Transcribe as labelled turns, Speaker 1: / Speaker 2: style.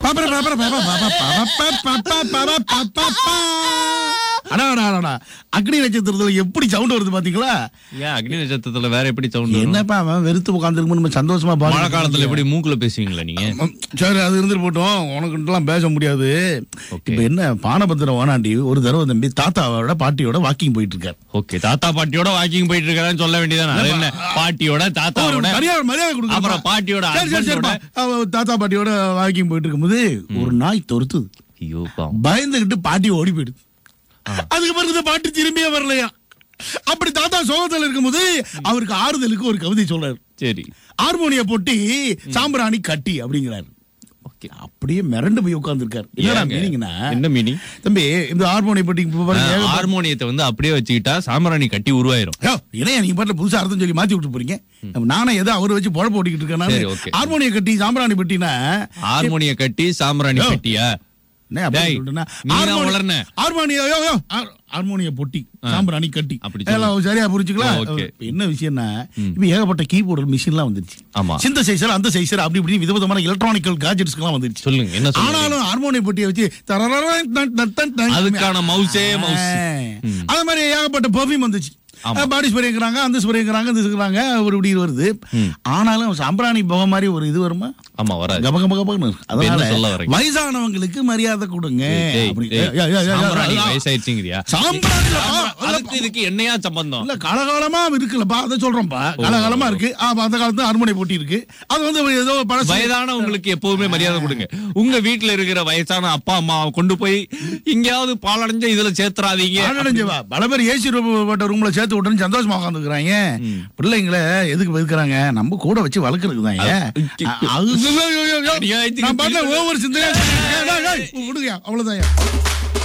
Speaker 1: அடா, அடா, அடா, அடா. அக்னி நட்சத்திரத்துல எப்படி சவுண்ட் வருது பாத்தீங்களா
Speaker 2: ஏன் அக்னி நட்சத்திரத்துல வேற எப்படி சவுண்ட்
Speaker 1: என்னப்பா அவன் வெறுத்து உட்காந்துருக்கு நம்ம சந்தோஷமா பாரு.
Speaker 2: மழை காலத்துல எப்படி மூக்குல பேசுவீங்களா நீங்க
Speaker 1: ம், சரி அது இருந்துட்டு போட்டோம் உனக்குலாம் பேச முடியாது
Speaker 2: Okay.
Speaker 1: இப்ப என்ன பானபத்திரம் ஓனாண்டி ஒரு தடவை தம்பி தாத்தாவோட பாட்டியோட வாக்கிங் போயிட்டு இருக்காரு
Speaker 2: ஓகே தாத்தா பாட்டியோட வாக்கிங் போயிட்டு இருக்கான்னு சொல்ல வேண்டியதானே அது என்ன பாட்டியோட
Speaker 1: ஒரு
Speaker 2: தாத்தாவோட
Speaker 1: மரியாதை மரியாதை கொடுங்க
Speaker 2: அப்புறம் பாட்டியோட
Speaker 1: சரி சரி சரிப்பா அவ தாத்தா பாட்டியோட வாக்கிங் போயிட்டு இருக்கும்போது ஒரு நாய் தொறுத்துது
Speaker 2: ஐயோ பாவம்
Speaker 1: பயந்துகிட்டு பாட்டி ஓடி போயிடுது அதுக்கு பிறகு இந்த பாட்டி திரும்பியே வரலையா அப்படி தாத்தா சோகத்துல இருக்கும்போது அவருக்கு ஆறுதலுக்கு ஒரு கவிதை சொல்றாரு
Speaker 2: சரி
Speaker 1: ஹார்மோனிய போட்டி சாம்பிராணி கட்டி அப்படிங்கிறாரு
Speaker 2: ஓகே
Speaker 1: அப்படியே மிரண்டு போய் உட்கார்ந்துருக்காரு என்னடா மீனிங்னா
Speaker 2: என்ன மீனிங்
Speaker 1: தம்பி இந்த ஹார்மோனிய போட்டி இப்ப பாருங்க, ஏகப்பட்ட-
Speaker 2: ஹார்மோனியத்தை வந்து அப்படியே வச்சுக்கிட்டா சாம்பிராணி கட்டி உருவாயிரும்
Speaker 1: யோ, இணையா நீங்க பாட்டுல புதுசா அர்த்தம் சொல்லி மாத்தி விட்டு போறீங்க நானே ஏதோ அவரை வச்சு பொழப்பு ஓட்டிக்கிட்டு
Speaker 2: சரி,
Speaker 1: இருக்கேன்
Speaker 2: okay.
Speaker 1: ஹார்மோனிய கட்டி சாம்பிராணி பெட்டினா
Speaker 2: ஹார்மோனிய கட்டி சாம்பிராணி
Speaker 1: யோ.
Speaker 2: கட்டியா
Speaker 1: என்ன அப்படி
Speaker 2: டேய்,
Speaker 1: சொல்லிட்டுனா,
Speaker 2: நீ தான்
Speaker 1: ஹார்மோனி-
Speaker 2: வளர்ன.
Speaker 1: ஹார்மோனிய யோ, யோ, ஹார்- ஹார்மோனிய பொட்டி சாம்பிராணி கட்டி
Speaker 2: அப்படி சொல்லு.
Speaker 1: எல்லாம் சரியா புரிஞ்சுக்கலாம்
Speaker 2: ஓ, okay.
Speaker 1: இப்ப என்ன விஷயம்னா இப்ப ஏகப்பட்ட கீபோர்டு மிஷின்லாம் வந்துருச்சு
Speaker 2: ஆமா.
Speaker 1: சிந்த சைசர் அந்த சைசர் அப்படி இப்படி விதவிதமான எலக்ட்ரானிக்கல் கேஜெட்ஸ்லாம் வந்துருச்சு
Speaker 2: சொல்லுங்க என்ன சொல்லுங்க
Speaker 1: ஆனாலும் ஹார்மோனிய பொட்டியை வச்சு தரரரரன் டன் டன் டன் டன்
Speaker 2: அதுக்கான மவுசே மவுஸ்
Speaker 1: ஆ. அது மாதிரி ஏகப்பட்ட பெர்ஃபியூம் வந்துச்சு
Speaker 2: ஆமா.
Speaker 1: பாடி ஸ்ப்ரேங்கிறாங்க அந்த ஸ்ப்ரேங்கிறாங்க இந்த ஸ்ப்ரேங்கிறாங்க ஒரு இப்படி வருது ஆனாலும் சாம்பிராணி புகை மாதிரி ஒரு இது வருமா
Speaker 2: ஆமா வராது
Speaker 1: கப கப கபன்னு இருக்கு.
Speaker 2: என்ன
Speaker 1: அதனால
Speaker 2: சொல்ல வரீங்க?
Speaker 1: வயசானவங்களுக்கு மரியாதை கொடுங்க
Speaker 2: டேய்,
Speaker 1: அப்படி-
Speaker 2: டேய்,
Speaker 1: ஏய், ஏய், ஏய், ஏய்,
Speaker 2: சாம்பிராணி
Speaker 1: அதான்.
Speaker 2: வயசாயிடுச்சுங்கிறியா
Speaker 1: சாம்பிராணி இல்லப்பா.
Speaker 2: அதுக்கு இதுக்கு என்னையா சம்பந்தம்
Speaker 1: இல்ல காலகாலமா இருக்குல்லப்பா அதை சொல்றோம்ப்பா காலகாலமா இருக்கு ஆமா அந்த காலத்துல அருமனை போட்டி இருக்கு அது வந்து ஏதோ பழசு
Speaker 2: வயதானவங்களுக்கு எப்பவுமே மரியாதை கொடுங்க உங்க வீட்டுல இருக்கிற வயசான அப்பா அம்மாவை கொண்டு போய் எங்கேயாவது பாலடைஞ்ச இதுல சேர்த்துறாதீங்க
Speaker 1: ஆனடைஞ்சவா பல பேர் ஏசி போட்ட ரூம்ல சேர்த்து விட்டுன்னு சந்தோஷமா உட்காந்துக்கிறாங்க பிள்ளைங்களை எதுக்கு வெதுக்குறாங்க நம்ம கூட வச்சு வளர்க்கறதுக்கு தான்
Speaker 2: அநியாயத்துக்கு
Speaker 1: நான் பாட்டுல ஒவ்வொரு சிந்தனை விடுங்க அவ்வளவுதான்